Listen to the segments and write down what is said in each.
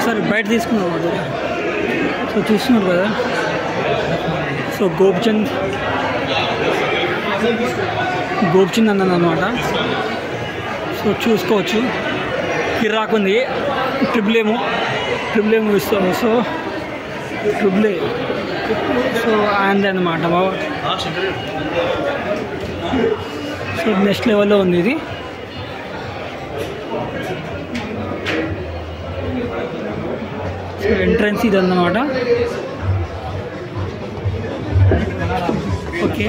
ఒకసారి బయట తీసుకున్నాం కదా సో చూస్తున్నారు కదా సో గోపిచంద్ గోపిచంద్ అన్నది అనమాట సో చూసుకోవచ్చు కిరాక్ ఉంది ట్రిపుల్ ఏమో ట్రిపుల్ ఏమో ఇస్తాము సో ట్రిపుల్ ఏ సో ఆయనదే అనమాట బాబా సో నెక్స్ట్ లెవెల్లో ఉంది ఇది సో ఎంట్రన్స్ ఇది అన్నమాట ఓకే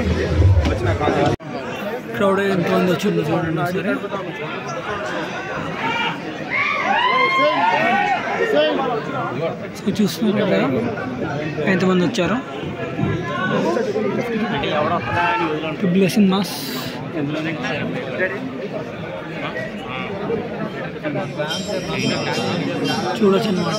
క్రౌడ్ ఎంతమంది వచ్చిందో చూడండి సరే సో చూస్తున్నారు కదా ఎంతమంది వచ్చారు ట్రిపుల్ సినిమాస్ చూడొచ్చు అనమాట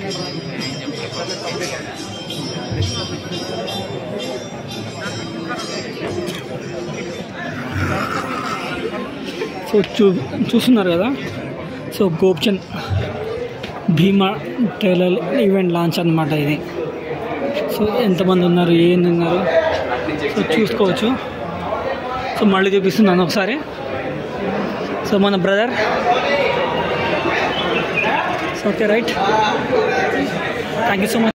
సో చూ చూస్తున్నారు కదా so Gopichand Bhimaa trailer event launch అనమాట ఇది సో ఎంతమంది ఉన్నారు ఏంది ఉన్నారు సో చూసుకోవచ్చు సో మళ్ళీ చూపిస్తున్నాను ఒకసారి సో మన brother so okay right thank you so much